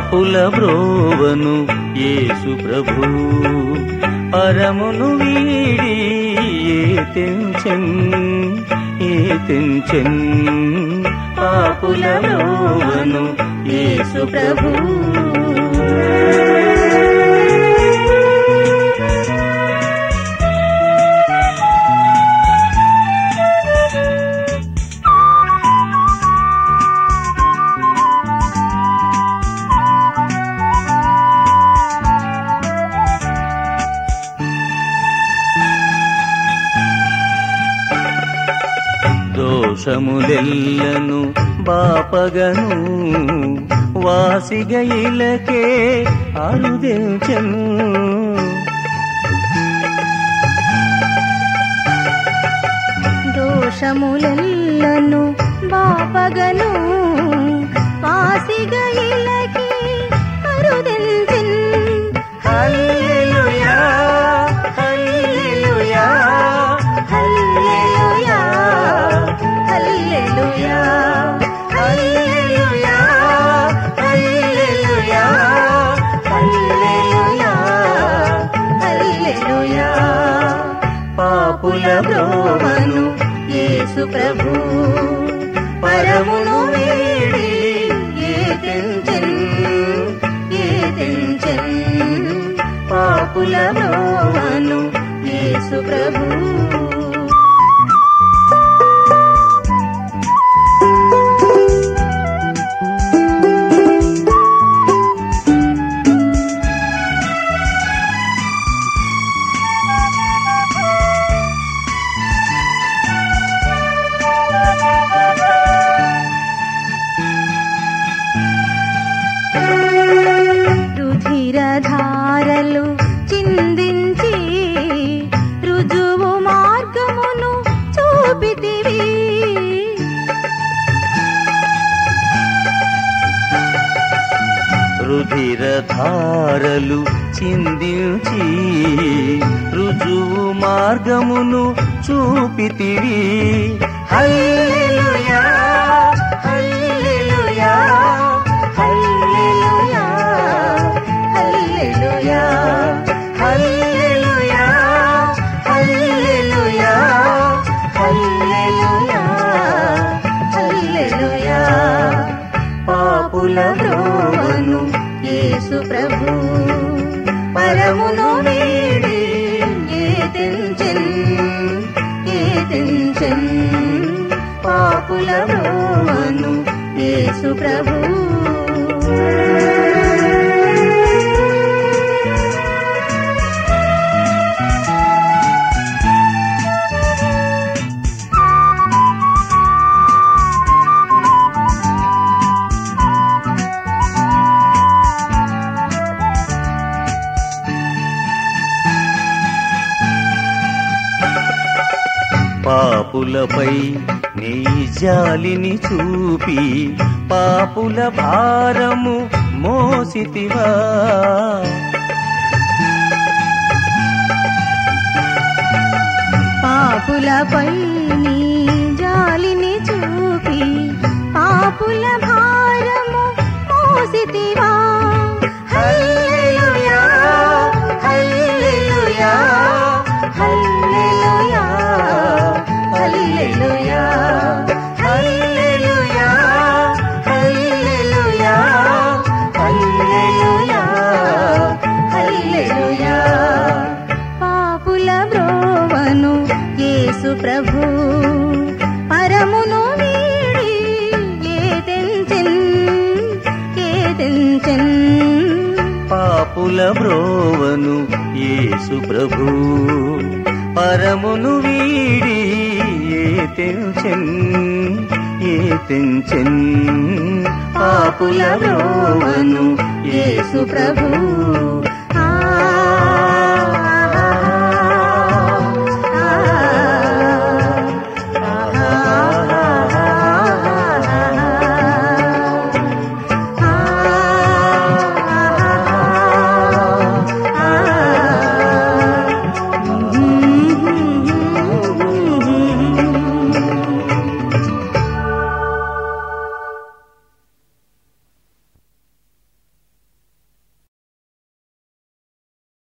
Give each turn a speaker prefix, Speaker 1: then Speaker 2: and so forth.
Speaker 1: పాపుల బ్రోవను యేసు ప్రభు పరమును వీడి ఏ తెంచెన్ ఏ తెంచెన్ పాపుల బ్రోవను యేసు ప్రభు దోషములెల్లను బాపగను వాసిగ ఇలకే అరుదించను
Speaker 2: దోషములెల్లను బాపగను వాసిగ ఇలకి అరుదించిన్
Speaker 1: హల్లెలూయా హల్లెలూయా
Speaker 2: హల్లెలూయా హల్లెలూయా
Speaker 1: హల్లెలూయా హల్లెలూయా
Speaker 2: హల్లెలూయా హల్లెలూయా
Speaker 1: పాపుల బ్రోవను
Speaker 2: యేసు ప్రభు
Speaker 1: పరమును వీడి ఏ తెంచెన్
Speaker 2: ఏ తెంచెన్
Speaker 1: పాపుల బ్రోవను
Speaker 2: యేసు ప్రభు రుధిరధారలు చిందించి రుజువు మార్గమును చూపితివి
Speaker 1: రుధిరధారలు చిందించి రుజువు మార్గమును చూపితివి హల్లెలూయా హల్లెలూయా
Speaker 2: హల్లెలూయా హల్లెలూయా
Speaker 1: హల్లెలూయా హల్లెలూయా
Speaker 2: హల్లెలూయా హల్లెలూయా
Speaker 1: పాపుల బ్రోవను
Speaker 2: యేసు ప్రభు
Speaker 1: పరమును వీడి
Speaker 2: ఏ తెంచెన్ ఏ తెంచెన్ పాపుల బ్రోవను యేసు ప్రభు
Speaker 1: పాపులపై నీ జాలిని చూపి పాపుల భారము మోసితివా
Speaker 2: పాపులపై నీ జాలిని చూపి పాపుల భారము మోసితివా హల్లెలూయా హల్లెలూయా హల్లెలూయా హల్లెలూయా
Speaker 1: హల్లెలూయా హల్లెలూయా
Speaker 2: హల్లెలూయా హల్లెలూయా పాపుల బ్రోవను యేసు ప్రభు పరమును వీడి ఏ తెంచెన్ ఏ తెంచెన్
Speaker 1: పాపుల బ్రోవను యేసు ప్రభు పరమును వీడి ఏ తెంచెన్ ఏ తెంచెన్ పాపుల బ్రోవను యేసు ప్రభు